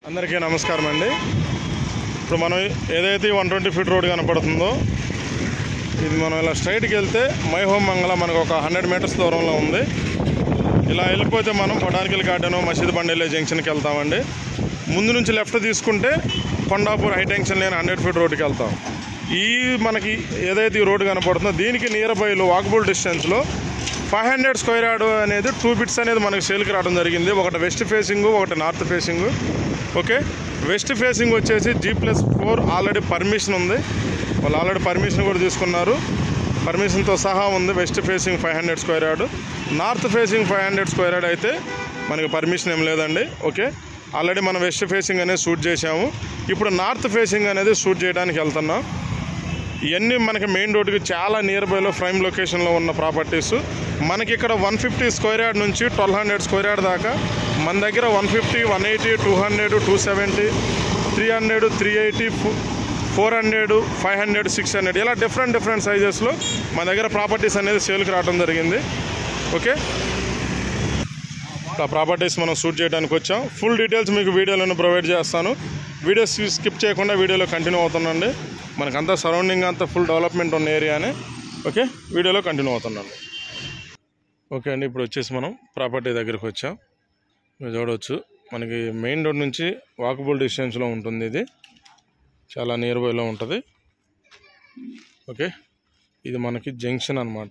అందరికీ నమస్కారం అండి ఇప్పుడు మనం ఏదైతే వన్ ట్వంటీ ఫీట్ రోడ్ కనపడుతుందో ఇది మనం ఇలా స్ట్రైట్కి వెళ్తే మై హోమ్ మంగళ మనకు ఒక హండ్రెడ్ మీటర్స్ దూరంలో ఉంది ఇలా వెళ్ళిపోతే మనం బొటానికల్ గార్డెన్ మసీద్ బండెల్లే జంక్షన్కి వెళ్తామండి ముందు నుంచి లెఫ్ట్ తీసుకుంటే కొండాపూర్ హై టెన్షన్ లేని హండ్రెడ్ ఫీట్ రోడ్డుకి వెళ్తాం ఈ మనకి ఏదైతే ఈ రోడ్డు కనపడుతుందో దీనికి నియర్ బైలో వాకబుల్ డిస్టెన్స్లో ఫైవ్ హండ్రెడ్ స్క్వేర్ యార్డ్ అనేది టూ బిట్స్ అనేది మనకి సేల్కి రావడం జరిగింది ఒకటి వెస్ట్ ఫేసింగ్ ఒకటి north facing okay west facing వచ్చేసి G plus four already permission ఉంది వాళ్ళు ఆల్రెడీ పర్మిషన్ కూడా తీసుకున్నారు పర్మిషన్తో సహా ఉంది west facing five hundred square yard north facing five hundred square yard అయితే మనకి పర్మిషన్ ఏం లేదండి ఓకే ఆల్రెడీ మనం వెస్ట్ ఫేసింగ్ అనేది షూట్ చేసాము ఇప్పుడు నార్త్ ఫేసింగ్ అనేది షూట్ చేయడానికి వెళ్తున్నాం ఇవన్నీ మనకి మెయిన్ రోడ్డుకి చాలా నియర్ బైలో ప్రైమ్ లొకేషన్లో ఉన్న ప్రాపర్టీస్ మనకి ఇక్కడ వన్ ఫిఫ్టీ స్క్వేర్ యార్డ్ నుంచి ట్వెల్వ్ హండ్రెడ్ స్క్వేర్ యార్డ్ దాకా మన దగ్గర one fifty one eighty two hundred two seventy three hundred three eighty four hundred five hundred six hundred ఇలా డిఫరెంట్ డిఫరెంట్ సైజెస్లో మన దగ్గర ప్రాపర్టీస్ అనేది సేల్కి రావడం జరిగింది ఓకే ఆ ప్రాపర్టీస్ మనం షూట్ చేయడానికి వచ్చాం ఫుల్ డీటెయిల్స్ మీకు వీడియోలను ప్రొవైడ్ చేస్తాను వీడియోస్ స్కిప్ చేయకుండా వీడియోలో కంటిన్యూ అవుతుందండి మనకంతా సరౌండింగ్ అంతా ఫుల్ డెవలప్మెంట్ ఉన్న ఏరియానే ఓకే వీడియోలో కంటిన్యూ అవుతున్నాను ఓకే అండి ఇప్పుడు వచ్చేసి మనం ప్రాపర్టీ దగ్గరికి వచ్చాం మీరు చూడవచ్చు మనకి మెయిన్ రోడ్ నుంచి వాకబుల్ డిస్టెన్స్లో ఉంటుంది ఇది చాలా నియర్ బైలో ఉంటుంది ఓకే ఇది మనకి జంక్షన్ అన్నమాట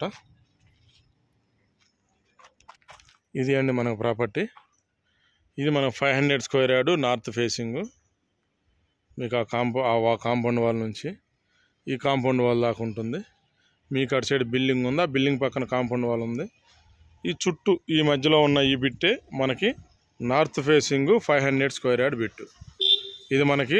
ఇది అండి మనకు ప్రాపర్టీ ఇది మన five hundred square yard north facing మీకు ఆ కాంపౌ ఆ వా- కాంపౌండ్ వాల్ నుంచి ఈ కాంపౌండ్ వాల్ దాకా ఉంటుంది మీకు అటు సైడ్ బిల్డింగ్ ఉంది ఆ బిల్డింగ్ పక్కన కాంపౌండ్ వాల్ ఉంది ఈ చుట్టూ ఈ మధ్యలో ఉన్న ఈ బిట్టే మనకి north facing five hundred square yard bit ఇది మనకి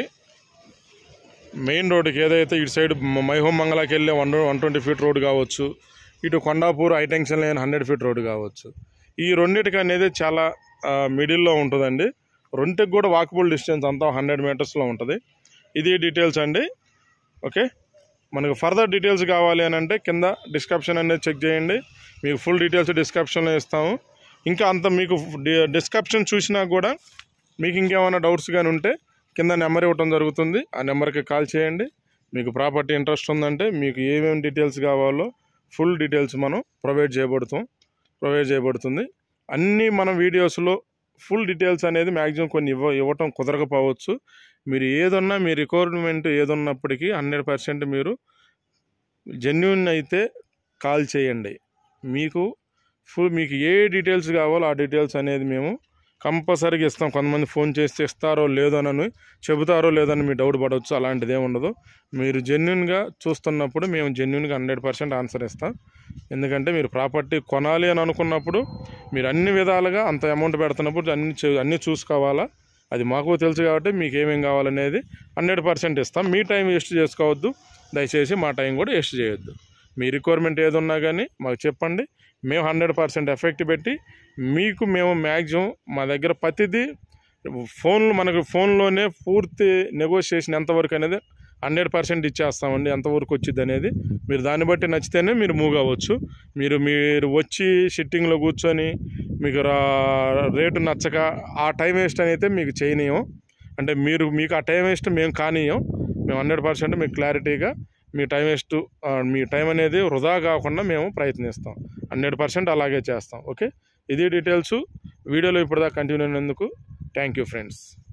మెయిన్ రోడ్డుకి ఏదైతే ఇటు సైడ్ మై హోమ్ మంగళకి వెళ్ళే one one twenty feet road కావచ్చు ఇటు కొండాపూర్ హైటెన్షన్ లేని హండ్రెడ్ ఫీట్ రోడ్ కావచ్చు ఈ రెండింటికి అనేది చాలా మిడిల్లో ఉంటుందండి రెండుకి కూడా వాకబుల్ డిస్టెన్స్ అంతా హండ్రెడ్ మీటర్స్లో ఉంటుంది ఇది డీటెయిల్స్ అండి ఓకే మనకు ఫర్దర్ డీటెయిల్స్ కావాలి అని అంటే కింద డిస్క్రిప్షన్ అనేది చెక్ చేయండి మీకు ఫుల్ డీటెయిల్స్ డిస్క్రిప్షన్లో ఇస్తాము ఇంకా అంత మీకు డిస్క్రిప్షన్ చూసినా కూడా మీకు ఇంకేమైనా డౌట్స్ కానీ ఉంటే కింద నెంబర్ ఇవ్వటం జరుగుతుంది ఆ నెంబర్కి కాల్ చేయండి మీకు ప్రాపర్టీ ఇంట్రెస్ట్ ఉందంటే మీకు ఏమేమి డీటెయిల్స్ కావాలో ఫుల్ డీటెయిల్స్ మనం ప్రొవైడ్ చేయబడుతాం ప్రొవైడ్ చేయబడుతుంది అన్నీ మన వీడియోస్లో ఫుల్ డీటెయిల్స్ అనేది మ్యాక్సిమం కొన్ని ఇవ్వ ఇవ్వటం కుదరకపోవచ్చు మీరు ఏదన్నా మీ రిక్వైర్మెంట్ ఏదున్నప్పటికీ హండ్రెడ్ పర్సెంట్ మీరు జెన్యున్ అయితే కాల్ చేయండి మీకు ఫుల్ మీకు ఏ డీటెయిల్స్ కావాలో ఆ డీటెయిల్స్ అనేది మేము కంపల్సరీగా ఇస్తాం కొంతమంది ఫోన్ చేస్తే ఇస్తారో లేదోనని చెబుతారో లేదని మీ డౌట్ పడవచ్చు అలాంటిది ఏమి ఉండదు మీరు జెన్యున్గా చూస్తున్నప్పుడు మేము జెన్యున్గా హండ్రెడ్ పర్సెంట్ ఆన్సర్ ఇస్తాం ఎందుకంటే మీరు ప్రాపర్టీ కొనాలి అని అనుకున్నప్పుడు మీరు అన్ని విధాలుగా అంత అమౌంట్ పెడుతున్నప్పుడు అన్ని చూ- అన్ని చూసుకోవాలా అది మాకు తెలుసు కాబట్టి మీకు ఏమేం కావాలనేది హండ్రెడ్ పర్సెంట్ ఇస్తాం మీ టైం వేస్ట్ చేసుకోవద్దు దయచేసి మా టైం కూడా వేస్ట్ చేయొద్దు మీ రిక్వైర్మెంట్ ఏది ఉన్నా కానీ మాకు చెప్పండి మేము హండ్రెడ్ పర్సెంట్ ఎఫెక్ట్ పెట్టి మీకు మేము మ్యాక్సిమం మా దగ్గర ప్రతిదీ ఫోన్లో మనకు ఫోన్లోనే పూర్తి నెగోషియేషన్ ఎంతవరకు అనేది హండ్రెడ్ పర్సెంట్ ఇచ్చేస్తామండి ఎంతవరకు వచ్చింది అనేది మీరు దాన్ని బట్టి నచ్చితేనే మీరు మూవ్ అవ్వచ్చు మీరు మీరు వచ్చి సిట్టింగ్లో కూర్చొని మీకు రా- రేటు నచ్చక ఆ టైం వేస్ట్ అయితే మీకు చేయనీయం అంటే మీరు మీకు ఆ టైం వేస్ట్ మేము కానీయం మేము హండ్రెడ్ పర్సెంట్ మీకు క్లారిటీగా మీ టైం వేస్ట్ ఆ, మీ టైం అనేది వృధా కాకుండా మేము ప్రయత్నిస్తాం హండ్రెడ్ పర్సెంట్ అలాగే చేస్తాం ఓకే ఇది డీటెయిల్స్ వీడియోలో ఇప్పటిదాకా కంటిన్యూ అయినందుకు థ్యాంక్ యూ ఫ్రెండ్స్